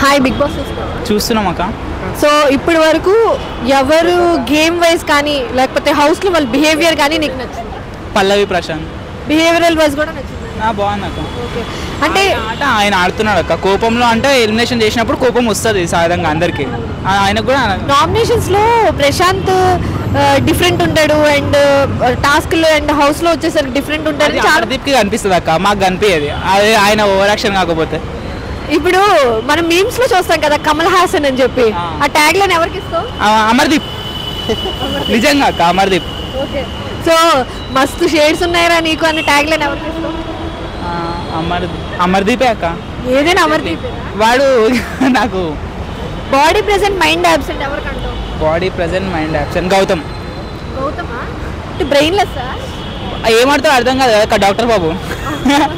Hi big boss చూస్తావా చూస్తున్నాం అక్క సో ఇప్పటి వరకు ఎవరు గేమ్ వైజ్ కానీ లేకపోతే హౌస్లో వాళ్ళ బిహేవియర్ కానీ నీకు నచ్చింది పల్లవి ప్రశాంత్ బిహేవియరల్ వైజ్ కూడా నచ్చింది ఆ, బాగుంది అక్క ఓకే అంటే ఆయన ఆట ఆయన ఆడుతున్నాడు అక్క కోపంలో అంటే ఎలిమినేషన్ చేసినప్పుడు కోపం వస్తుంది సహజంగా అందరికి ఆయనకు కూడా నామినేషన్స్లో ప్రశాంత్ డిఫరెంట్ ఉంటాడు అండ్ టాస్క్లో అండ్ హౌస్లో వచ్చేసరికి డిఫరెంట్ ఉంటాడు అది చాలా చాలాదీప్కి కనిపిస్తుంది అక్క మాకు కనిపించేది అదే ఆయన ఓవర్ యాక్షన్ కాకపోతే ఇప్పుడు మనం మీమ్స్ లో చూస్తాం కదా కమల్ హాసన్ అని చెప్పి ఆ. ఆ ట్యాగ్ లైన్ ఎవరికి ఇస్తాం ఆ, అమర్దీప్ నిజంగా అక్క అమర్దీప్ ఓకే సో మస్తు షేడ్స్ ఉన్నాయరా నీకు అనే ట్యాగ్ లైన్ ఎవరికి ఇస్తాం ఆ, అమర్ అమర్దీపే అక్క ఏదైనా అమర్దీప్ వాడు నాకు బాడీ ప్రెసెంట్ మైండ్ అబ్సెంట్ ఎవరికి అంటాం body present mind action Gautam గౌతమా బ్రెయిన్లెస్ ఏమాడతాడు అర్థం కాదు కదా డాక్టర్ బాబు